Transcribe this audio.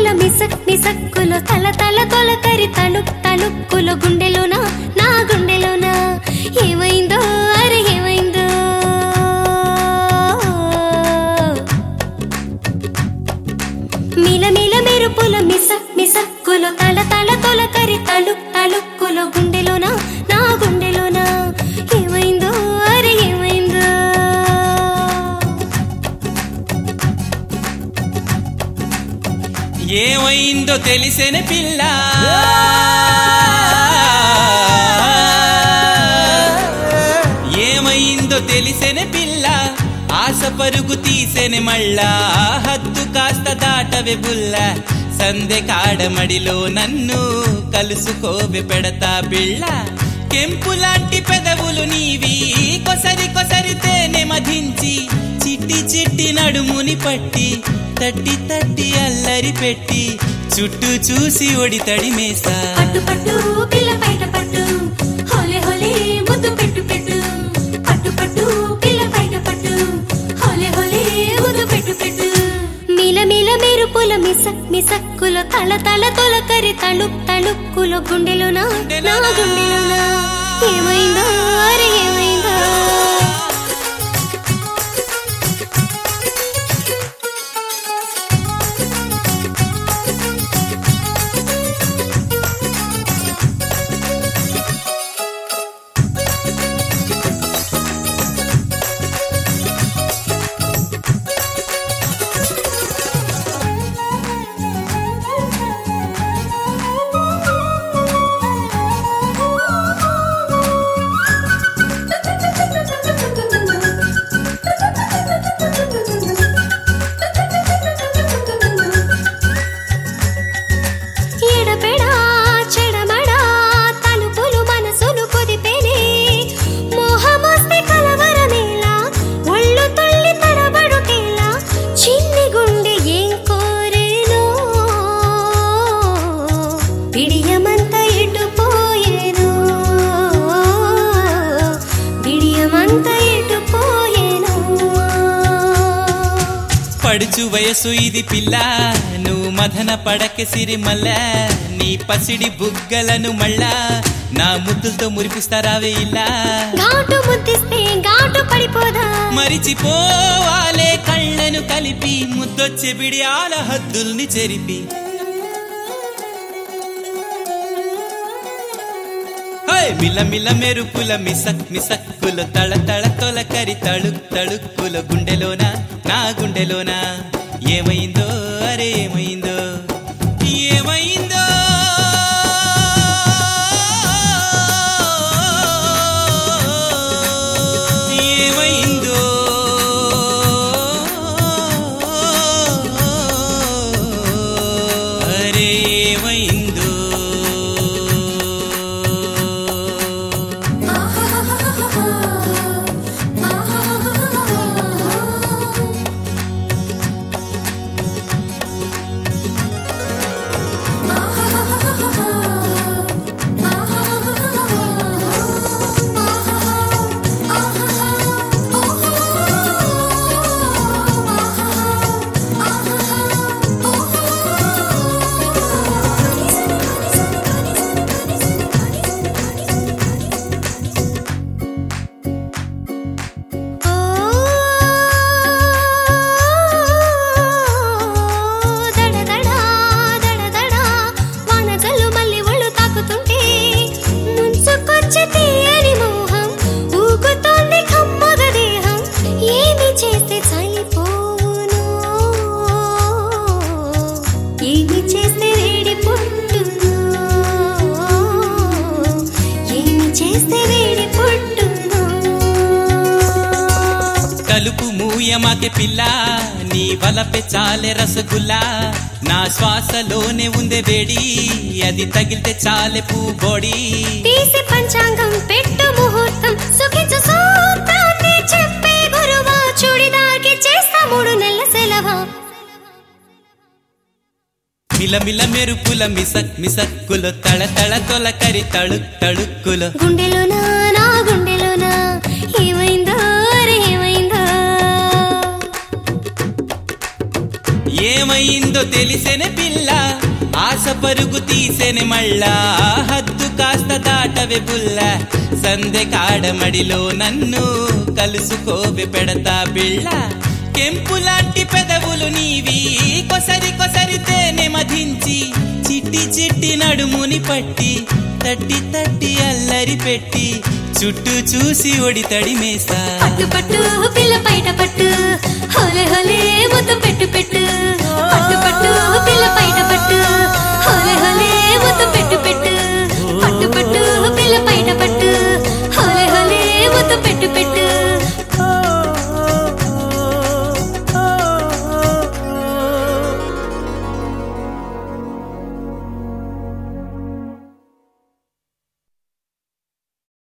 మెరుపుల మిసక్ మిసక్కులో తల తల తొలకరి తళుక్ తళుక్కులో గుండెలోన నా గుండెలోన ఏమైందో అరే ఏమైందో మిల మిల మెరుపుల మిసక్ మిసక్కులో తల తల తొలకరి తళుక్ తళుక్కులో గుండెలోన నా గుండెలోన ఏమైందో అరే ఏమైందో ఏమైందో తెలిసిన పిల్ల ఏమైందో తెలిసిన పిల్ల ఆశ పరుగు తీసెని మళ్ళా హద్దు కాస్త దాటవే బుల్ల సందె కాడమడిలో నన్ను కలుసుకోవె పెడతా బిళ్ళ కెంపు లాంటి పెదవులు నీవి కొసరి కొసరితేనే మధించి చిట్టి చిట్టి నడుముని పట్టి తట్టి తట్టి అల్లరి పెట్టి చుట్టూ చూసి ఒడి తడి మేసా పట్టు పట్టు పిల్ల బయట పట్టు హోలే హోలే ముద్దు పెట్టు పెట్టు పట్టు పట్టు పిల్ల బయట పట్టు హోలే హోలే ముద్దు పెట్టు పెట్టు మిల మిల మెరుపుల మిసక్ మిసక్కుల తల తల తొలకరి తళుక్ తళుక్కుల గుండెలోన నా గుండెలోన ఏమైందో అరే ఏమైందో ఎడపెడా చెడమడా తలుపులు మనసును కుదిపెనే మోహమొస్తే కలవరమేలా ఒళ్ళు తుళ్ళి తడబడుటేలా చిన్ని గుండె ఏం కోరేనో బిడియమంత ఎటుపోయేనో బిడియమంత ఎటుపోయేనో పడుచు వయసు ఇది పిల్ల నువ్వు మదన పడక సిరిమల్ల నీ పసిడి బుగ్గలను మళ్ళా నా ముద్దులతో మురిపిస్తారావే ఇలా ఘాటు ముద్దిస్తే ఘాటు పడిపోదా మరిచిపోవాలే కళ్ళను కలిపి ముద్దొచ్చే బిడియాల హద్దుల్ని చెరిపి హోయ్ మిల మిల మెరుపుల మిసక్ మిసక్కుల తళ తళ తొలకరి తళుక్ తళుక్కుల గుండెలోన నా గుండెలోన ఏమైందో అరే ఏమైందో ఏమైందో ఏమైందో అరే ఏమైందో ఓ దడదడా దడదడా వానజల్లు మళ్ళీ ఒళ్ళు తాకుతుంటే ముంచుకొచ్చి తీయని మోహం ఊగుతోంది కమ్మగ దేహం ఏమి చేస్తే చలిపోవును ఏమి చేస్తే వేడి పుట్టును ఏమి చేస్తే వేడి పుట్టును తలుపు మూయమాకే పిల్ల నీ వలపె చాలే రసగుల్లా నా శ్వాసలోనే ఉందే వేడి అది తగిలితే చాలే పూబోడి తీసి పంచాంగం పెట్టు ముహూర్తం సుఖించు సూత్రాన్ని చెప్పే గురువా చూడిదాకి చేస్తా మూడు నెలల సెలవా మిలమిల మెరుపుల మిసక్ మిసక్కుల తళ తళ తొలకరి తళుక్ తళుక్కుల గుండెలోన నా గుండెలోన ఏమైందో అరే ఏమైందో ఏమైందో ఏందో తెలిసేనే పిల్ల ఆశ పరుగు తీసేనే మళ్ళా హద్దు కాస్త దాటవే బుల్ల సందె కాడమడిలో నన్ను కలుసుకోవే పెడతా బిళ్ళ కెంపు లాంటి పెదవులు నీవి కొసరి కొసరితేనే మధించి చిట్టి చిట్టి నడుముని పట్టి తట్టి తట్టి అల్లరి పెట్టి చుట్టూ చూసి ఒడి తడి మేస్తా పట్టు పట్టు పిల్ల బయట పట్టు హోలే హోలే ముద్దు పెట్టు పెట్టు పట్టు పట్టు పిల్ల బయట పట్టు హోలే హోలే ముద్దు పెట్టు పెట్టు పట్టు పట్టు పిల్ల బయట పట్టు హోలే హోలే ముద్దు పెట్టు పెట్టు